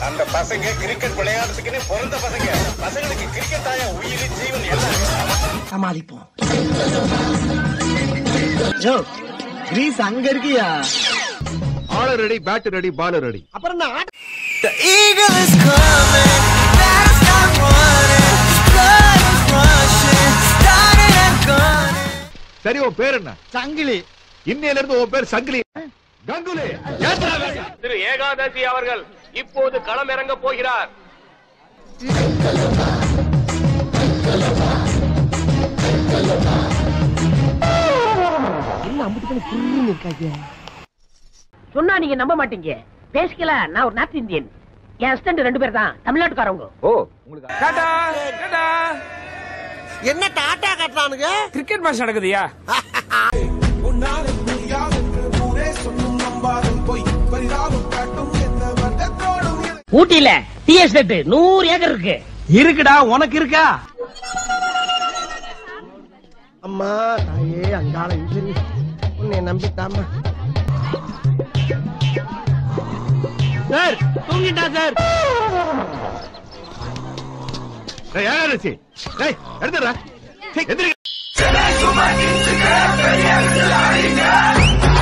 அந்த பசங்க கிரிக்கெட் விளையாடுறதுக்குன்னு பிறந்த பசங்க பசங்களுக்கு கிரிக்கெட் தாயா உயிர் ஜீவன் எல்லாம் சமாளிப்போம் ஜோ கிரீஸ் அங்க இருக்கியா ஆளர் ready bat ready bowler ready அப்புறம் நான் ஆட்ட- The eagle is coming, fast I'm running, blood is rushing, started and gone. சரி உன் பேர் என்ன சங்கிலி இன்னையில இருந்து உன் பேர் சங்கிலி கங்குலி திரு ஏகாதசி அவர்கள் இப்போது களம் இறங்க போகிறார் சொன்னா நீங்க நம்ப மாட்டீங்க பேசிக்கல நான் ஒரு நார்த் இந்தியன் என் ஹஸ்பண்ட் ரெண்டு பேர் தான் தமிழ்நாட்டுக்காரவங்க ஓ உங்களுக்கு என்ன டாட்டா கட்டுறானுங்க கிரிக்கெட் மேட்ச் நடக்குதுயா ஊட்டியில டீ எஸ்டேட் நூறு ஏக்கர் இருக்கு இருக்குடா உனக்கு இருக்கா அம்மா தாயே அங்காள இன்ஜினி உன்னை நம்பிட்டாமா சார் தூங்கிட்டா சார் டேய், ஏகாதசி டேய் எடுத்துடுறா எந்திரி